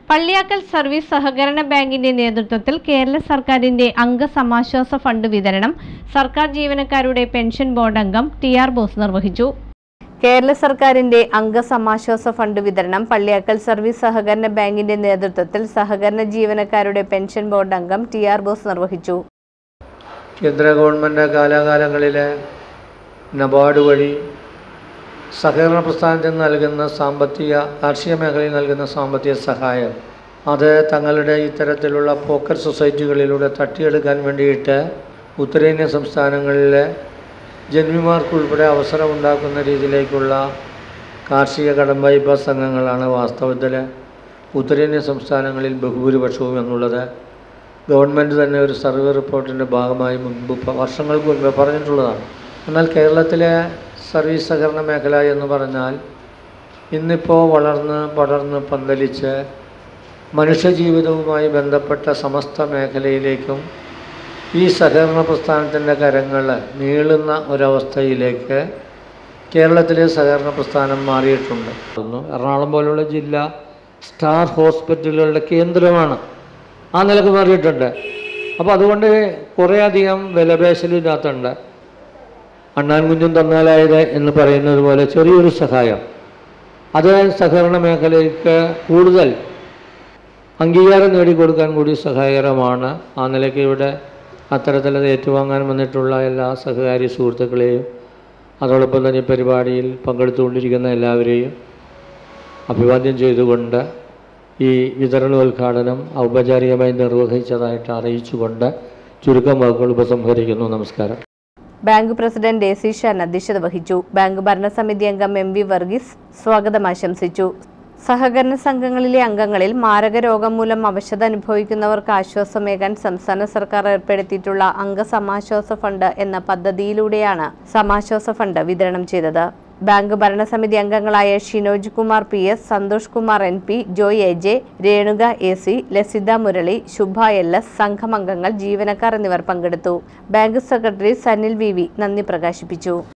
പള്ളിയാക്കൽ service സഹകരണ ബാങ്കിന്റെ നേതൃത്വത്തിൽ കേരള സർക്കാരിന്റെ അംഗസമാശ്വാസ ഫണ്ട് വിതരണം സർക്കാർ ജീവനക്കാരുടെ പെൻഷൻ ബോർഡ് അംഗം ടി ആർ ബോസ് നിർവഹിച്ചു കേരള സർക്കാരിന്റെ അംഗസമാശ്വാസ ഫണ്ട് വിതരണം പള്ളിയാക്കൽ സർവീസ് സഹകരണ ബാങ്കിന്റെ നേതൃത്വത്തിൽ സഹകരണ ജീവനക്കാരുടെ പെൻഷൻ ബോർഡ് അംഗം ടി ആർ ബോസ് നിർവഹിച്ചു കേന്ദ്ര ഗവൺമെൻറ് കാലാകാലങ്ങളിലെ നബാർഡ് വഴി സഹകരണ പ്രസ്ഥാനത്തിന് നൽകുന്ന സാമ്പത്തിക കാർഷിക മേഖലയിൽ നൽകുന്ന സാമ്പത്തിക സഹായം അത് തങ്ങളുടെ ഇത്തരത്തിലുള്ള പോക്കറ്റ് സൊസൈറ്റികളിലൂടെ തട്ടിയെടുക്കാൻ വേണ്ടിയിട്ട് ഉത്തരേന്ത്യൻ സംസ്ഥാനങ്ങളിലെ ജന്മിമാർക്കുൾപ്പെടെ അവസരമുണ്ടാക്കുന്ന രീതിയിലേക്കുള്ള കാർഷിക കടം വായ്പാ സംഘങ്ങളാണ് വാസ്തവത്തിൽ ഉത്തരേന്ത്യൻ സംസ്ഥാനങ്ങളിൽ ബഹുഭൂരിപക്ഷവും എന്നുള്ളത് ഗവൺമെൻറ് തന്നെ ഒരു സർവേ റിപ്പോർട്ടിൻ്റെ ഭാഗമായി മുൻപ് പ- വർഷങ്ങൾക്ക് മുൻപ് പറഞ്ഞിട്ടുള്ളതാണ് എന്നാൽ കേരളത്തിലെ സർവീസ് സഹകരണ മേഖല എന്ന് പറഞ്ഞാൽ ഇന്നിപ്പോൾ വളർന്ന് പടർന്ന് പന്തലിച്ച് മനുഷ്യജീവിതവുമായി ബന്ധപ്പെട്ട സമസ്ത മേഖലയിലേക്കും ഈ സഹകരണ പ്രസ്ഥാനത്തിൻ്റെ കരങ്ങൾ നീളുന്ന ഒരവസ്ഥയിലേക്ക് കേരളത്തിലെ സഹകരണ പ്രസ്ഥാനം മാറിയിട്ടുണ്ട് എറണാകുളം പോലുള്ള ജില്ല സ്റ്റാർ ഹോസ്പിറ്റലുകളുടെ കേന്ദ്രമാണ് ആ നിലക്ക് മാറിയിട്ടുണ്ട് അപ്പോൾ അതുകൊണ്ട് കുറേയധികം വിലപേശലും ഇതിനകത്തുണ്ട് അണ്ണാൻ കുഞ്ഞും തന്നാലായത് എന്ന് പറയുന്നത് പോലെ ചെറിയൊരു സഹായം അത് സഹകരണ മേഖലയ്ക്ക് കൂടുതൽ അംഗീകാരം നേടിക്കൊടുക്കാൻ കൂടി സഹായകരമാണ് ആ നിലയ്ക്ക് ഇവിടെ അത്തരത്തിലത് ഏറ്റുവാങ്ങാൻ വന്നിട്ടുള്ള എല്ലാ സഹകാരി സുഹൃത്തുക്കളെയും അതോടൊപ്പം തന്നെ ഈ പരിപാടിയിൽ പങ്കെടുത്തുകൊണ്ടിരിക്കുന്ന എല്ലാവരെയും അഭിവാദ്യം ചെയ്തുകൊണ്ട് ഈ വിതരണോദ്ഘാടനം ഔപചാരികമായി നിർവഹിച്ചതായിട്ട് അറിയിച്ചുകൊണ്ട് ചുരുക്കം വാക്കുകൾ ഉപസംഹരിക്കുന്നു നമസ്കാരം bank president A C Shan അധ്യക്ഷത വഹിച്ചു ബാങ്ക് ഭരണസമിതി അംഗം എം വി വർഗീസ് സ്വാഗതം ആശംസിച്ചു സഹകരണ സംഘങ്ങളിലെ അംഗങ്ങളിൽ മാരക രോഗം മൂലം അവശത അനുഭവിക്കുന്നവർക്ക് ആശ്വാസമേകാൻ സംസ്ഥാന സർക്കാർ ഏർപ്പെടുത്തിയിട്ടുള്ള അംഗസമാശ്വാസ ഫണ്ട് എന്ന പദ്ധതിയിലൂടെയാണ് സമാശ്വാസ ഫണ്ട് വിതരണം ചെയ്തത് ബാങ്ക് ഭരണസമിതി അംഗങ്ങളായ Shinoj Kumar P S Santhosh Kumar N P Joy A J Renuka A C Lasitha Murali Shubha L S സംഘമംഗങ്ങൾ ജീവനക്കാർ എന്നിവർ പങ്കെടുത്തു bank secretary Sanil V V നന്ദി പ്രകാശിപ്പിച്ചു